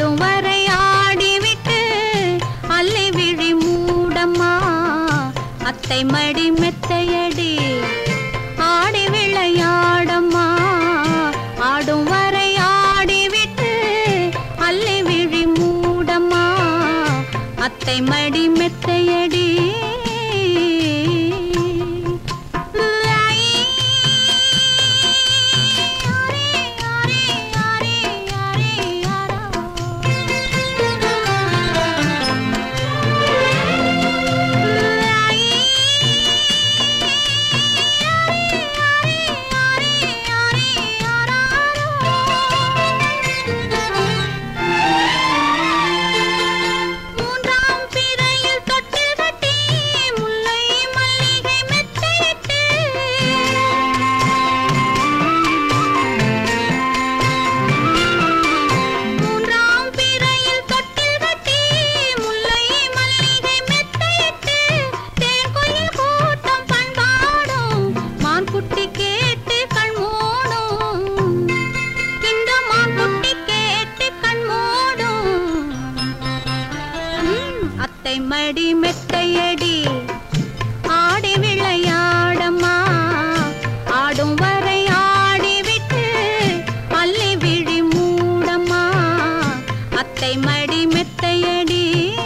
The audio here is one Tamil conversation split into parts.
ஆடும் வரை ஆடிவிட்டு அல்லி விழி மூடம்மா அத்தை மடி மெத்தையடி ஆடி விளையாடம்மா ஆடும் வரை ஆடிவிட்டு அல்லி விழி மூடம்மா அத்தை மடி மெத்தையடி மூன்றாம் பிறையில் தொட்டில் கட்டி முல்லை மல்லிகை மெத்தையிட்டு மூன்றாம் பிறையில் தொட்டில் கட்டி முல்லை மல்லிகை மெத்தையிட்டு தேன் குயில் கூட்டம் பண்பாடும் மான் குட்டி கேட்டு கண் மூடும் இந்த மான் குட்டி கேட்டு கண் மூடும் ம், அத்தை மடி மெத்தையடி ஆடி விளையாடம்மா ஆடும் வரை ஆடிவிட்டு அள்ளி விழி மூடம்மா அத்தை மடி மெத்தையடி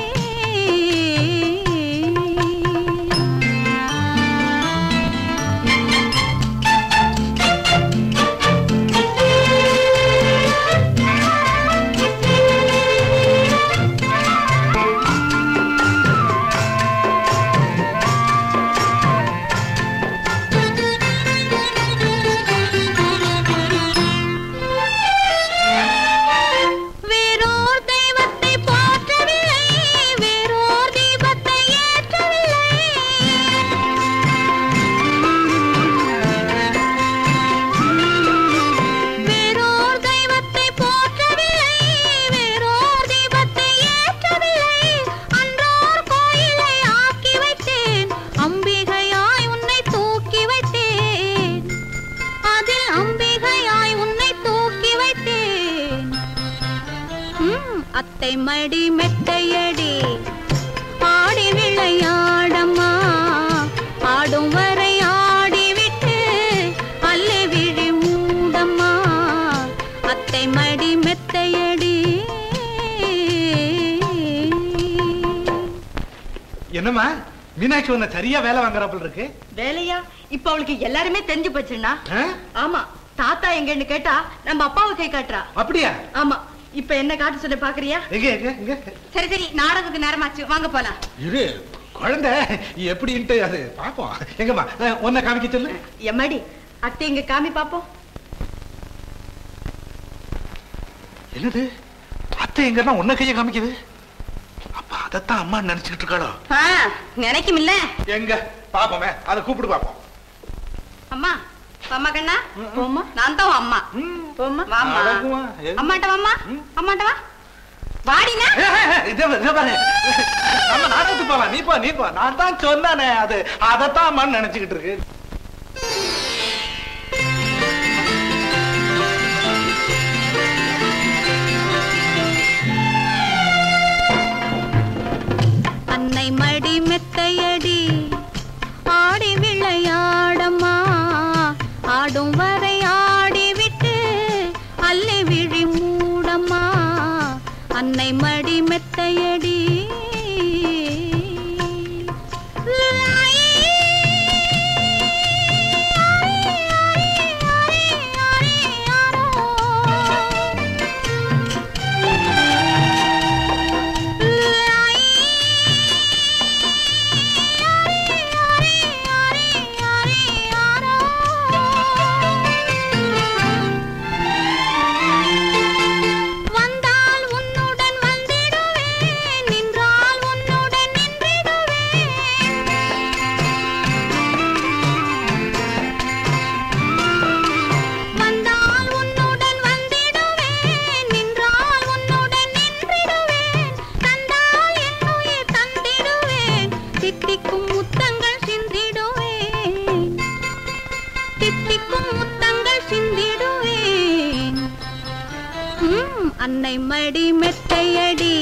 வேறோர் தெய்வத்தை போற்றவில்லை வேறோர் தீபத்தை ஏற்றவில்லை வேறோர் தெய்வத்தை போற்றவில்லை வேறோர் தீபத்தை ஏற்றவில்லை அன்றோர் கோயிலை ஆக்கி வைத்தேன் அம்பிகையாய் உன்னை தூக்கி வைத்தேன் அதில் அம்பிகையாய் உன்னை தூக்கி வைத்தேன் ம், அத்தை மடி மெத்தையடி ஆடி விளையாடம்மா ஆடும் வரை ஆடிவிட்டு அல்லி விழி மூடம்மா அத்தை மடி மெத்தையடி என்னம்மா மீனாட்சி உன்னை சரியா வேலை வாங்குறாப்புல இருக்கு வேலையா இப்ப அவளுக்கு எல்லாருமே தெரிஞ்சு போச்சுன்னா ஆ? ஆமா தாத்தா எங்கன்னு கேட்டா நம்ம அப்பாவை கை காட்டுறா அப்படியா ஆமா இப்ப என்ன காட்ட சொல்ல பாக்குறியா எங்க எங்க எங்க சரி சரி நாடகத்துக்கு நேரமாச்சு வாங்க போலாம் இரு குழந்தை எப்படின்ட்டு அது பாப்போம் எங்கம்மா அஹ், உன்னை காமிக்க சொல்லு எம்மாடி அத்தை இங்க காமி பாப்போம் என்னது அத்தை எங்கன்னா உன்னை கைய காமிக்குது அப்ப அதத்தான் அம்மா நினைச்சுக்கிட்டு இருக்காளோ நினைக்கும் இல்ல எங்க பாப்போமே அதை கூப்பிடு பாப்போம் அம்மா அம்மா கண்ணா போம்மா நான் தான் உன் அம்மா போம்மா வாம்மா அழகுமா? எது? அம்மாட்ட வாம்மா அம்மாட்ட வா வாடினா ஏய், ஏய், ஏய், இதோ பாரு, இதோ பாரு. நம்ம நாடகத்துக்கு போலாம் நீ போ நீ போ நான் தான் சொன்னானே அது அதத்தான் அம்மா நினைச்சுக்கிட்டு இருக்கு அன்னை மடி மெத்தையடி ஆடி விளையாடம்மா ஆடும் வரை ஆடிவிட்டு அல்லி விழி மூடம்மா அன்னை மடி மெத்தையடி அன்னை மடி மெத்தையடி